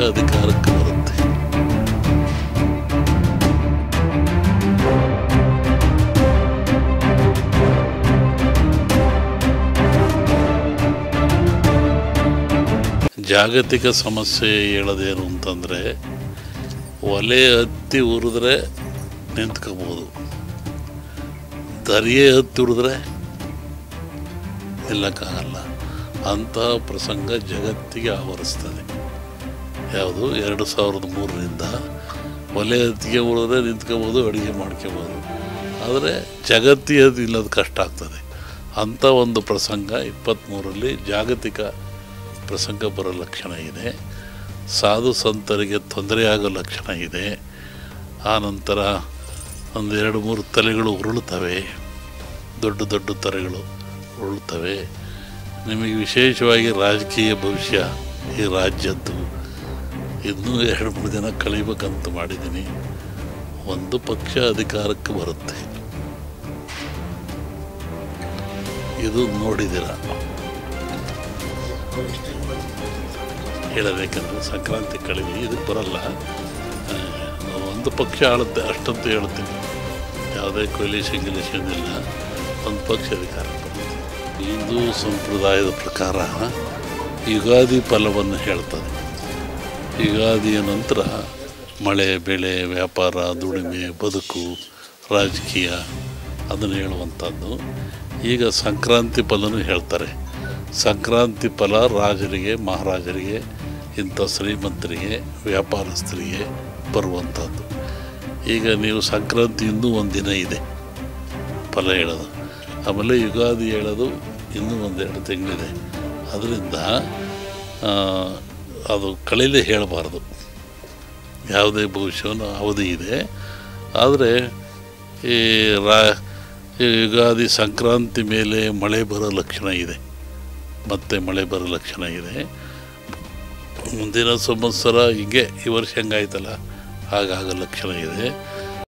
ಅಧಿಕಾರಕ್ಕೆ ಬರುತ್ತೆ ಜಾಗತಿಕ ಸಮಸ್ಯೆ ಹೇಳೋದೇನು ಅಂತಂದರೆ ಒಲೆ ಹತ್ತಿ ಉರಿದ್ರೆ ನಿಂತ್ಕೋಬೋದು ದರಿಯೇ ಹತ್ತಿ ಉರಿದ್ರೆ ನಿಲ್ಲಕ್ಕಾಗಲ್ಲ ಅಂತಹ ಪ್ರಸಂಗ ಜಗತ್ತಿಗೆ ಆವರಿಸ್ತದೆ ಯಾವುದು ಎರಡು ಸಾವಿರದ ಮೂರರಿಂದ ಒಲೆ ಹತ್ತಿಗೆ ಉಳಿದ್ರೆ ನಿಂತ್ಕೋಬೋದು ಅಡುಗೆ ಮಾಡ್ಕೋಬೋದು ಆದರೆ ಜಗತ್ತಿಗೆ ಅದು ಇಲ್ಲದ ಕಷ್ಟ ಆಗ್ತದೆ ಅಂಥ ಒಂದು ಪ್ರಸಂಗ ಇಪ್ಪತ್ತ್ಮೂರರಲ್ಲಿ ಜಾಗತಿಕ ಪ್ರಸಂಗ ಬರೋ ಲಕ್ಷಣ ಇದೆ ಸಾಧು ಸಂತರಿಗೆ ತೊಂದರೆಯಾಗೋ ಲಕ್ಷಣ ಇದೆ ಆ ನಂತರ ಒಂದು ಎರಡು ಮೂರು ತಲೆಗಳು ಉರುಳುತ್ತವೆ ದೊಡ್ಡ ದೊಡ್ಡ ತಲೆಗಳು ಉರುಳುತ್ತವೆ ನಿಮಗೆ ವಿಶೇಷವಾಗಿ ರಾಜಕೀಯ ಭವಿಷ್ಯ ಈ ರಾಜ್ಯದ್ದು ಇನ್ನೂ ಎರಡು ಮೂರು ದಿನ ಕಳಿಬೇಕಂತ ಮಾಡಿದ್ದೀನಿ ಒಂದು ಪಕ್ಷ ಅಧಿಕಾರಕ್ಕೆ ಬರುತ್ತೆ ಇದು ನೋಡಿದ್ದೀರ ಹೇಳಬೇಕಂದ್ರೆ ಸಂಕ್ರಾಂತಿ ಕಳಿವಿ ಇದಕ್ಕೆ ಬರಲ್ಲ ಆ, ಒಂದು ಪಕ್ಷ ಆಳುತ್ತೆ ಅಷ್ಟಂತೂ ಹೇಳ್ತೀನಿ ಯಾವುದೇ ಕೊಯ್ಲೇಷನ್ ಗಿಲೇಷನ್ ಇಲ್ಲ ಒಂದು ಪಕ್ಷ ಅಧಿಕಾರ ಬರುತ್ತೆ ಹಿಂದೂ ಸಂಪ್ರದಾಯದ ಪ್ರಕಾರ ಯುಗಾದಿ ಫಲವನ್ನು ಹೇಳ್ತದೆ ಯುಗಾದಿಯ ನಂತರ ಮಳೆ ಬೆಳೆ ವ್ಯಾಪಾರ ದುಡಿಮೆ ಬದುಕು ರಾಜಕೀಯ ಅದನ್ನು ಹೇಳುವಂಥದ್ದು ಈಗ ಸಂಕ್ರಾಂತಿ ಫಲನೂ ಹೇಳ್ತಾರೆ ಸಂಕ್ರಾಂತಿ ಫಲ ರಾಜರಿಗೆ ಮಹಾರಾಜರಿಗೆ ಇಂಥ ಶ್ರೀಮಂತರಿಗೆ ವ್ಯಾಪಾರಸ್ಥರಿಗೆ ಬರುವಂಥದ್ದು ಈಗ ನೀವು ಸಂಕ್ರಾಂತಿ ಇನ್ನೂ ಒಂದಿನ ಇದೆ ಫಲ ಹೇಳೋದು ಆಮೇಲೆ ಯುಗಾದಿ ಹೇಳೋದು ಇನ್ನೂ ಒಂದೆರಡು ತಿಂಗಳಿದೆ ಅದರಿಂದ ಆ, ಅದು ಕಳೀಲೇ ಹೇಳಬಾರ್ದು ಯಾವುದೇ ಭವಿಷ್ಯವನ್ನು ಅವಧಿ ಇದೆ ಆದರೆ ಈ ರಾ ಈ ಯುಗಾದಿ ಸಂಕ್ರಾಂತಿ ಮೇಲೆ ಮಳೆ ಬರೋ ಲಕ್ಷಣ ಇದೆ ಮತ್ತೆ ಮಳೆ ಬರೋ ಲಕ್ಷಣ ಇದೆ ಮುಂದಿನ ಸಂವತ್ಸರ ಹೀಗೆ ಈ ವರ್ಷ ಹೆಂಗಾಯ್ತಲ್ಲ ಹಾಗಾಗೋ ಲಕ್ಷಣ ಇದೆ